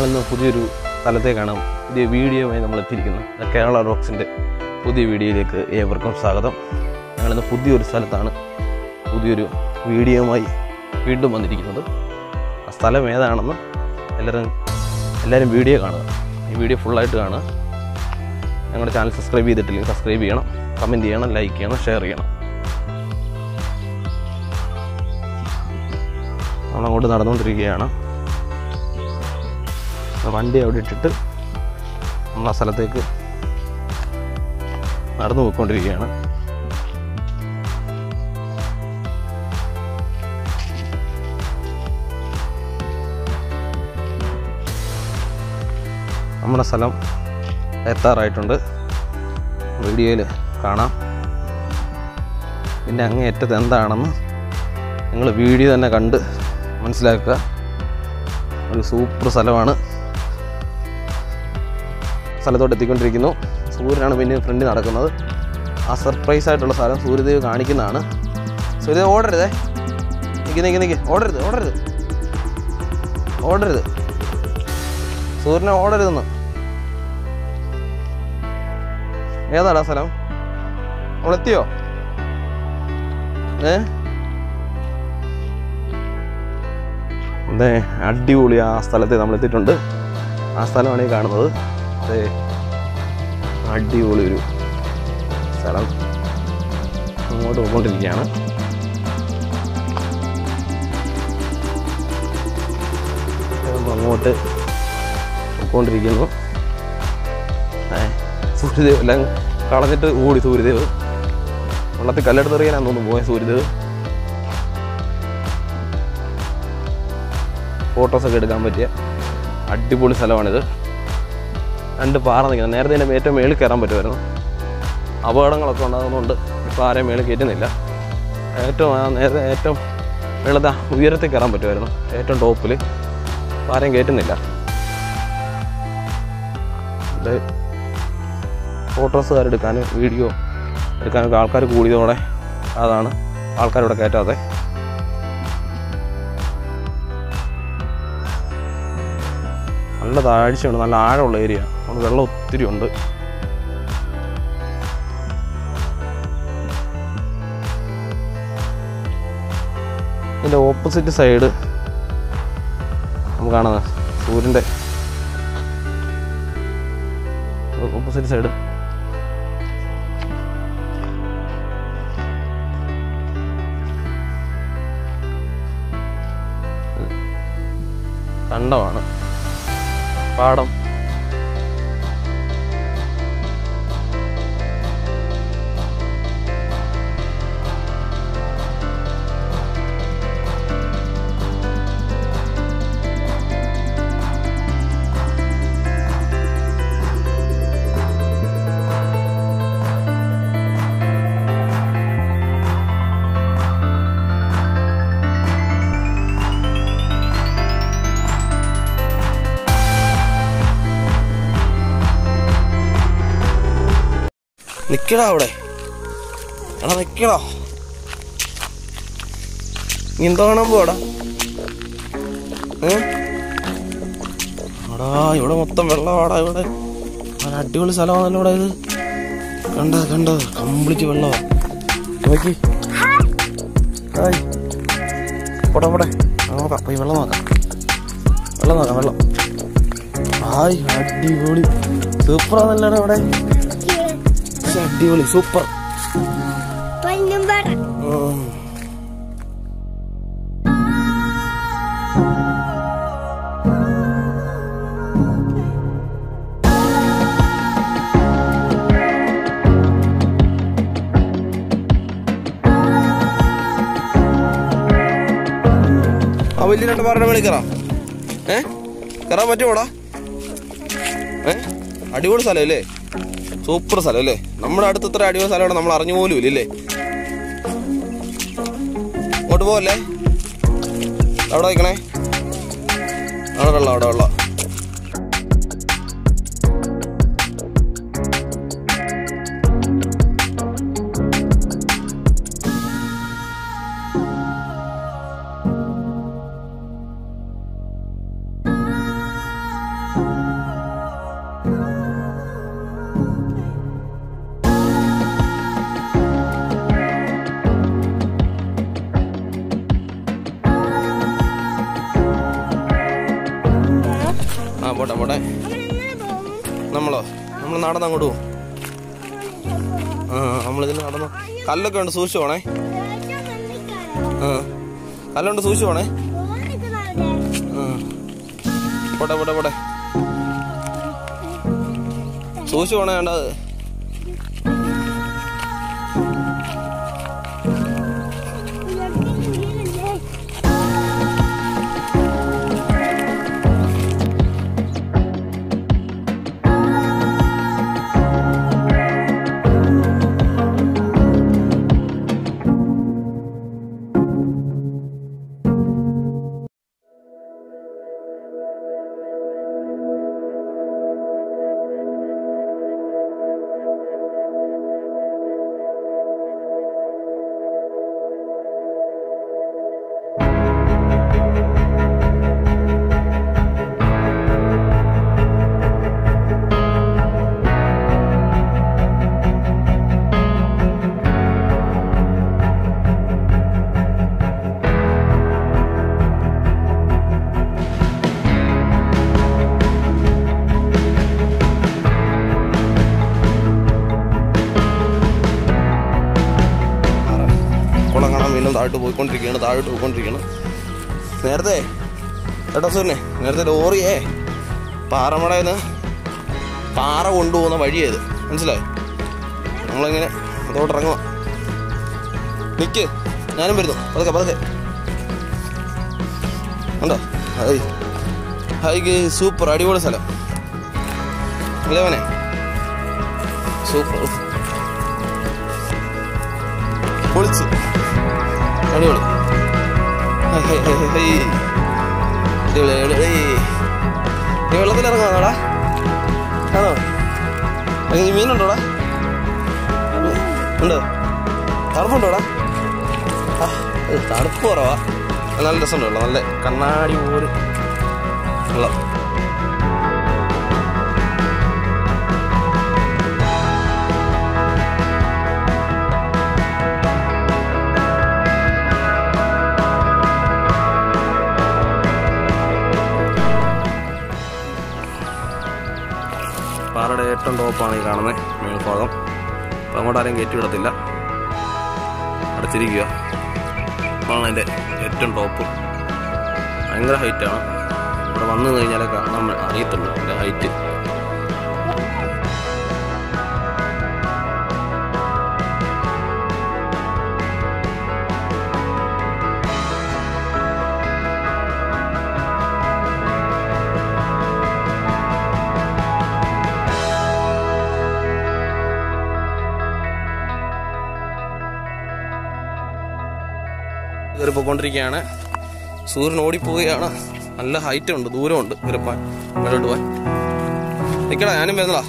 ഞങ്ങളിന്ന് പുതിയൊരു സ്ഥലത്തേക്കാണ് പുതിയ വീഡിയോയുമായി നമ്മൾ എത്തിയിരിക്കുന്നത് ദ കേരള റോക്സിൻ്റെ പുതിയ വീഡിയോയിലേക്ക് ഏവർക്കും സ്വാഗതം ഞങ്ങളിന്ന് പുതിയൊരു സ്ഥലത്താണ് പുതിയൊരു വീഡിയോയുമായി വീണ്ടും വന്നിരിക്കുന്നത് ആ സ്ഥലം ഏതാണെന്ന് എല്ലാവരും എല്ലാവരും വീഡിയോ കാണുക ഈ വീഡിയോ ഫുള്ളായിട്ട് കാണുക ഞങ്ങളുടെ ചാനൽ സബ്സ്ക്രൈബ് ചെയ്തിട്ടില്ലെങ്കിൽ സബ്സ്ക്രൈബ് ചെയ്യണം കമൻറ്റ് ചെയ്യണം ലൈക്ക് ചെയ്യണം ഷെയർ ചെയ്യണം നമ്മളങ്ങോട്ട് നടന്നുകൊണ്ടിരിക്കുകയാണ് വണ്ടി അവിടെ ഇട്ടിട്ട് നമ്മൾ ആ സ്ഥലത്തേക്ക് നടന്നു പോയിക്കൊണ്ടിരിക്കുകയാണ് നമ്മുടെ സ്ഥലം എത്താറായിട്ടുണ്ട് വീഡിയോയിൽ കാണാം പിന്നെ അങ്ങേയറ്റത്ത് എന്താണെന്ന് നിങ്ങൾ വീഡിയോ തന്നെ കണ്ട് മനസ്സിലാക്കുക ഒരു സൂപ്പർ സ്ഥലമാണ് സ്ഥലത്തോട്ട് എത്തിക്കൊണ്ടിരിക്കുന്നു സൂര്യനാണ് പിന്നെ ഫ്രണ്ടിൽ നടക്കുന്നത് ആ സർപ്രൈസ് ആയിട്ടുള്ള സ്ഥലം സൂര്യദേവ് കാണിക്കുന്നതാണ് സൂര്യദേവ് ഓടരുതേ നിൽക്കി നിൽക്കി നിൽക്കി ഓടരുത് ഓടരുത് ഓടരുത് സൂര്യനെ ഓടരുതെന്ന് ഏതാടാ സ്ഥലം നമ്മളെത്തിയോ ഏ അതെ അടിപൊളി ആ സ്ഥലത്ത് നമ്മൾ എത്തിയിട്ടുണ്ട് ആ സ്ഥലമാണ് ഈ കാണുന്നത് അതെ അടിപൊളി ഒരു സ്ഥലം അങ്ങോട്ട് പോയിക്കൊണ്ടിരിക്കുകയാണ് നമ്മൾ അങ്ങോട്ട് പോയിക്കൊണ്ടിരിക്കുന്നു ഏ, സൂര്യദേവ് എല്ലാം കളഞ്ഞിട്ട് ഓടി സൂര്യദേവ് വെള്ളത്തിൽ കല്ലെടുത്തെറിയാനാന്ന് തോന്നുന്നു പോയ സൂര്യദേവ് ഫോട്ടോസൊക്കെ എടുക്കാൻ പറ്റിയ അടിപൊളി സ്ഥലമാണിത് രണ്ട് പാറ നിൽക്കുന്നത് നേരത്തെ ഇതിൻ്റെ ഏറ്റവും മേളിൽ കയറാൻ പറ്റുമായിരുന്നു അപകടങ്ങളൊക്കെ ഉണ്ടാകുന്നതുകൊണ്ട് ഇപ്പോൾ ആരെയും മേളിൽ കയറ്റുന്നില്ല ഏറ്റവും ആ നേരത്തെ ഏറ്റവും വെള്ളത്തെ ഉയരത്തിൽ കയറാൻ പറ്റുമായിരുന്നു ഏറ്റവും ടോപ്പിൽ ഇപ്പോൾ ആരെയും കയറ്റുന്നില്ല ഇത് ഫോട്ടോസുകാർ എടുക്കാനും വീഡിയോ എടുക്കാനൊക്കെ ആൾക്കാർ കൂടിയതോടെ അതാണ് ആൾക്കാരിവിടെ കയറ്റാതെ നല്ല താഴ്ചയുണ്ട് നല്ല ആഴമുള്ള ഏരിയ അതുകൊണ്ട് വെള്ളം ഒത്തിരി ഉണ്ട് ഇതിൻ്റെ ഓപ്പോസിറ്റ് സൈഡ് നമുക്ക് കാണാം സൂര്യൻ്റെ ഓപ്പോസിറ്റ് സൈഡ് കണ്ടമാണ് പാടം നിക്കടാ അവിടെ എടാ നിക്കടാ നീ എന്തോ കാണാൻ പോടാ എടാ ഇവിടെ മൊത്തം വെള്ളമാടാ ഇവിടെ നല്ല അടിപൊളി സ്ഥലമാണല്ലോ ഇവിടെ ഇത് കണ്ട കണ്ട കംപ്ലീറ്റ് വെള്ളമാ നോക്കി ഹായ് പോട്ടെ പോട്ടെ ആ, നോക്കാം പോയി വെള്ളം നോക്കാം വെള്ളം നോക്കാം വെള്ളം ഹായ് അടിപൊളി സൂപ്പറാന്നല്ലോടാ ഇവിടെ ശ്ശെ, അടിപൊളി സൂപ്പർ പൊന്നും പറ ഉം. ആ വലിയ രണ്ട് പാറയുടെ മേളിൽ കയറാം ഏ കയറാൻ പറ്റുമോടാ ഏ അടിപൊളി സ്ഥലം അല്ലേ സൂപ്പർ സ്ഥലം അല്ലേ നമ്മുടെ അടുത്ത് ഇത്ര അടിപൊളി സ്ഥലമാണ് നമ്മൾ അറിഞ്ഞു പോലും ഇല്ലേ അങ്ങോട്ട് പോവല്ലേ അവിടെ നിൽക്കണേ അവിടെ വെള്ളം അവിടെ വെള്ളം പോട്ടെ പോട്ടെ നമ്മളെങ്ങനെ പോകും നമ്മളോ നമ്മൾ നടന്ന് അങ്ങോട്ട് പോകും ആ നമ്മളിതിന് നടന്നു കല്ലൊക്കെ ഉണ്ട് സൂക്ഷിച്ചു പോണേ ഏറ്റവും നന്ദിക്കാരോ ആ കല്ലുണ്ട് സൂക്ഷിച്ചു പോണേ ഓടിക്കുന്നവിടെ ആ പോട്ടെ പോട്ടെ പോട്ടെ സൂക്ഷിച്ചു പോണേ വേണ്ടത് വീടല്ലേ കുളം കാണാൻ വീണ്ടും താഴോട്ട് പോയിക്കൊണ്ടിരിക്കുകയാണ് താഴോട്ട് പോയിക്കൊണ്ടിരിക്കുകയാണ് നേരത്തെ കേട്ടോ സുന്നെ നേരത്തെ ലോറിയേ പാറമടയിൽ പാറ കൊണ്ടുപോകുന്ന വഴിയേത് മനസ്സിലായോ നമ്മളിങ്ങനെ അതോട്ട് ഇറങ്ങുക നിക്ക് ഞാനും വരുന്നു പതുക്കെ പതുക്കെ ഉണ്ടോ ഹൈ ഹൈക്ക് സൂപ്പർ അടിപൊളി സ്ഥലം ഇതവനെ സൂപ്പർ പൊളിച്ച് അടിപൊളി hi, hi, hi, hi, hi. അടിപൊളി അടിപൊളി നീ വെള്ളത്തിൽ ഇറങ്ങാണോടാ ആണോ നീ മീനുണ്ടോടാ ഉണ്ട് തണുപ്പുണ്ടോടാ ആ ഇത് തണുപ്പ് കുറവാ നല്ല രസമുണ്ട് വെള്ളം നല്ല കണ്ണാടി പോലെ വെള്ളം പാറയുടെ ഏറ്റവും ടോപ്പാണ് ഈ കാണുന്നത് മേൽഭാഗം അപ്പം അങ്ങോട്ട് ആരും കയറ്റി വിടത്തില്ല അടച്ചിരിക്കുക അതാണ് അതിൻ്റെ ഏറ്റവും ടോപ്പ് ഭയങ്കര ഹൈറ്റാണ് ഇവിടെ വന്നു കഴിഞ്ഞാലേ കാണാൻ അറിയത്തുള്ളൂ അതിൻ്റെ ഹൈറ്റ് കയറി പോയിക്കൊണ്ടിരിക്കുകയാണ് സൂര്യൻ ഓടിപ്പോവുകയാണ് നല്ല ഹൈറ്റ് ഉണ്ട് ദൂരമുണ്ട് കയറിപ്പാൻ മേലോട്ട് പോവാൻ നിൽക്കടാ ഞാനും വരുന്നതാ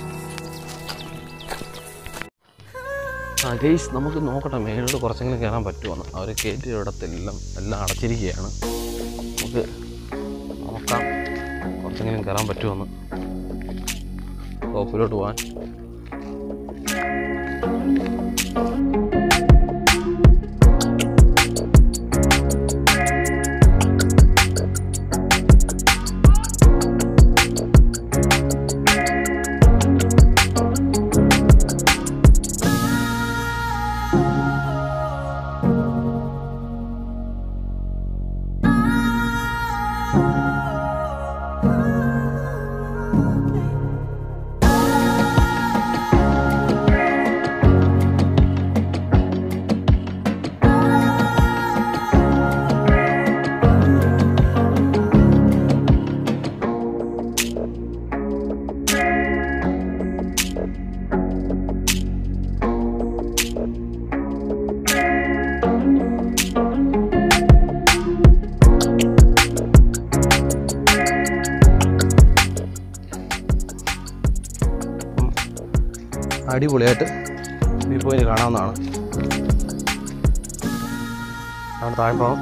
ആ ഗെയ്സ് നമുക്ക് നോക്കട്ടെ മേലോട്ട് കുറച്ചെങ്കിലും കയറാൻ പറ്റുമെന്ന് അവർ കയറ്റി ഇടത്തെല്ലാം എല്ലാം അടച്ചിരിക്കുകയാണ് നമുക്ക് നോക്കാം കുറച്ചെങ്കിലും കയറാൻ പറ്റുമെന്ന് ടോപ്പിലോട്ട് പോകാൻ അടിപൊളിയായിട്ട് വ്യൂ പോയിന്റ് കാണാവുന്നതാണ് അവിടെ താഴ്ഭാഗം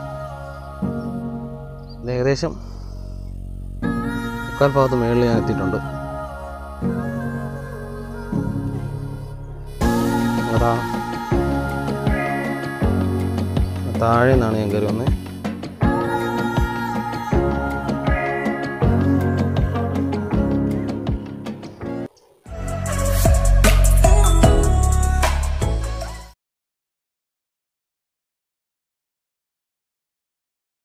ഇത് ഏകദേശം മുക്കാൽ ഭാഗത്ത് മുകളിൽ ഞാൻ എത്തിയിട്ടുണ്ട് അതാ താഴെ നിന്നാണ് ഞാൻ കയറി വന്നത്